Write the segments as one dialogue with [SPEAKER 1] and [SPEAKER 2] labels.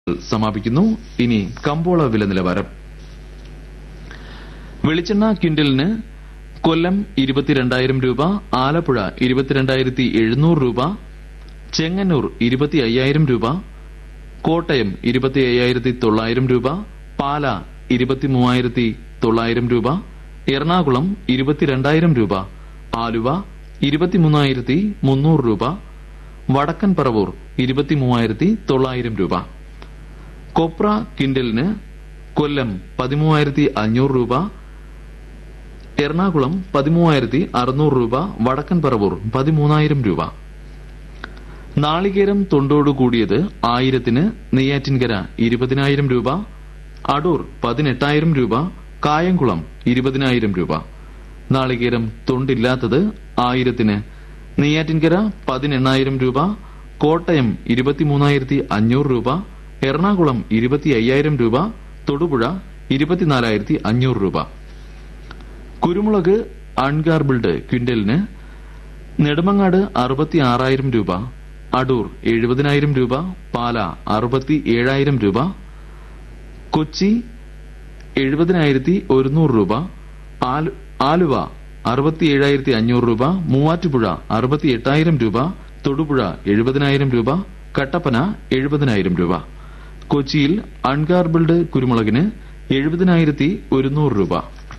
[SPEAKER 1] സമാപിക്കുന്നു ഇനി കമ്പോള വില നിലവാരം വെളിച്ചെണ്ണ ക്വിന്റലിന് കൊല്ലം ഇരുപത്തിരണ്ടായിരം രൂപ ആലപ്പുഴ ഇരുപത്തിരണ്ടായിരത്തി എഴുന്നൂറ് രൂപ ചെങ്ങന്നൂർ ഇരുപത്തി അയ്യായിരം രൂപ കോട്ടയം ഇരുപത്തി അയ്യായിരത്തി തൊള്ളായിരം രൂപ പാല ഇരുപത്തി മൂവായിരത്തി തൊള്ളായിരം രൂപ എറണാകുളം ഇരുപത്തിരണ്ടായിരം രൂപ ആലുവ ഇരുപത്തിമൂന്നായിരത്തി മുന്നൂറ് രൂപ വടക്കൻ പറവൂർ ഇരുപത്തി മൂവായിരത്തി തൊള്ളായിരം രൂപ കൊപ്ര കിൻഡലിന് കൊല്ലം പതിമൂവായിരത്തി അഞ്ഞൂറ് രൂപ എറണാകുളം പതിമൂവായിരത്തി അറുന്നൂറ് രൂപ വടക്കൻ പറവൂർ പതിമൂന്നായിരം രൂപ നാളികേരം തൊണ്ടോടു കൂടിയത് ആയിരത്തിന് നെയ്യാറ്റിൻകര ഇരുപതിനായിരം രൂപ അടൂർ പതിനെട്ടായിരം രൂപ കായംകുളം ഇരുപതിനായിരം രൂപ നാളികേരം തൊണ്ടില്ലാത്തത് ആയിരത്തിന് നെയ്യാറ്റിൻകര പതിനെണ്ണായിരം രൂപ കോട്ടയം ഇരുപത്തിമൂന്നായിരത്തി അഞ്ഞൂറ് രൂപ എറണാകുളം ഇരുപത്തി അയ്യായിരം രൂപ തൊടുപുഴ ഇരുപത്തിനാലായിരത്തി അഞ്ഞൂറ് രൂപ കുരുമുളക് അൺഗാർബിൾഡ് ക്വിന്റലിന് നെടുമങ്ങാട് അറുപത്തി ആറായിരം രൂപ അടൂർ എഴുപതിനായിരം രൂപ പാല അറുപത്തി ഏഴായിരം രൂപ കൊച്ചി എഴുപതിനായിരത്തി ഒരുന്നൂറ് രൂപ ആലു- ആലുവ അറുപത്തി ഏഴായിരത്തി അഞ്ഞൂറ് രൂപ മൂവാറ്റുപുഴ അറുപത്തി എട്ടായിരം രൂപ തൊടുപുഴ എഴുപതിനായിരം രൂപ കട്ടപ്പന എഴുപതിനായിരം രൂപ കൊച്ചിയിൽ അൺഗാർബിൾഡ് കുരുമുളകിന് എഴുപതിനായിരത്തി ഒരുന്നൂറ് രൂപ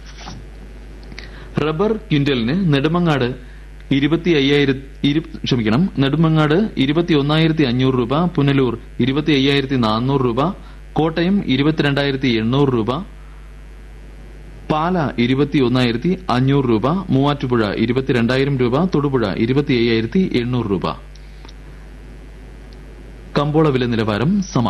[SPEAKER 1] റബ്ബർ ക്വിന്റലിന് നെടുമങ്ങാട് ഇരുപത്തി അയ്യായിരത്തി ക്ഷമിക്കണം നെടുമങ്ങാട് ഇരുപത്തി ഒന്നായിരത്തി അഞ്ഞൂറ് രൂപ പുനലൂർ ഇരുപത്തി അയ്യായിരത്തി നാനൂറ് രൂപ കോട്ടയം ഇരുപത്തിരണ്ടായിരത്തി എണ്ണൂറ് രൂപ പാല ഇരുപത്തി ഒന്നായിരത്തി അഞ്ഞൂറ് രൂപ മൂവാറ്റുപുഴ ഇരുപത്തിരണ്ടായിരം രൂപ തൊടുപുഴ ഇരുപത്തി അയ്യായിരത്തി എണ്ണൂറ് രൂപ കമ്പോള വില നിലവാരം സമാ